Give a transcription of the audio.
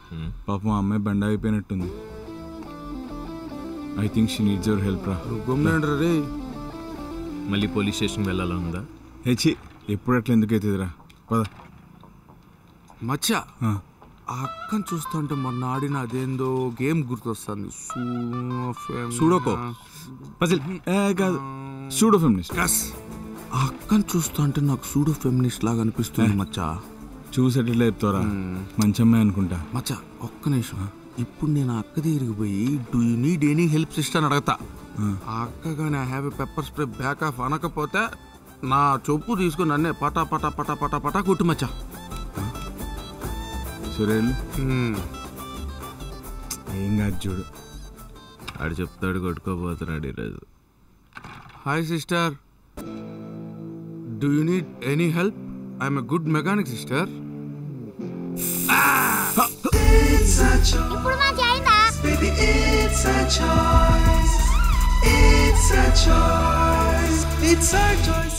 పాపం ఆ అమ్మాయి బండ అయిపోయినట్టుంది I think she needs your help రా గమ్మునండ్రా రే మళ్ళీ పోలీస్ స్టేషన్కి వెళ్ళాలా ఉందా హెచ్చి ఎప్పుడు అట్లా ఎందుకు అవుతుందిరా పద మచ్చ ఆ. ఆ అక్కని చూస్తుంటే మొన్న ఆడిన అదేందో గేమ్ గుర్తొస్తుంది సూడోకో పజిల్ ఏ కాదు సూడో ఫెమినిస్ట్ ఆ అక్కని చూస్తుంటే నాకు సూడో ఫెమినిస్ట్ లాగా అనిపిస్తుంది మచ్చ చూసేటట్లే చెప్తారా మంచి అమ్మాయి అనుకుంటా మచ్చ ఒక్క నిమిషం ఇప్పుడు నేను ఆ అక్క దగ్గరికి పోయి do you need any help sister అని అడగతా ఆ అక్క కానీ I have a pepper spray back off అనకపోతే నా చెప్పు తీసుకుని నన్నే పటా పటా పటా పటా పటా కొట్టు మచ్చా సురేళ్ళు ఏం కాదు చూడు ఆడు చెప్తాడు కొట్టుకోబోతున్నాడు ఈరోజు hi sister do you need any help I'm a good mechanic sister ఇప్పుడు మంచి అయిందా Baby, it's a choice. It's a choice. It's our choice.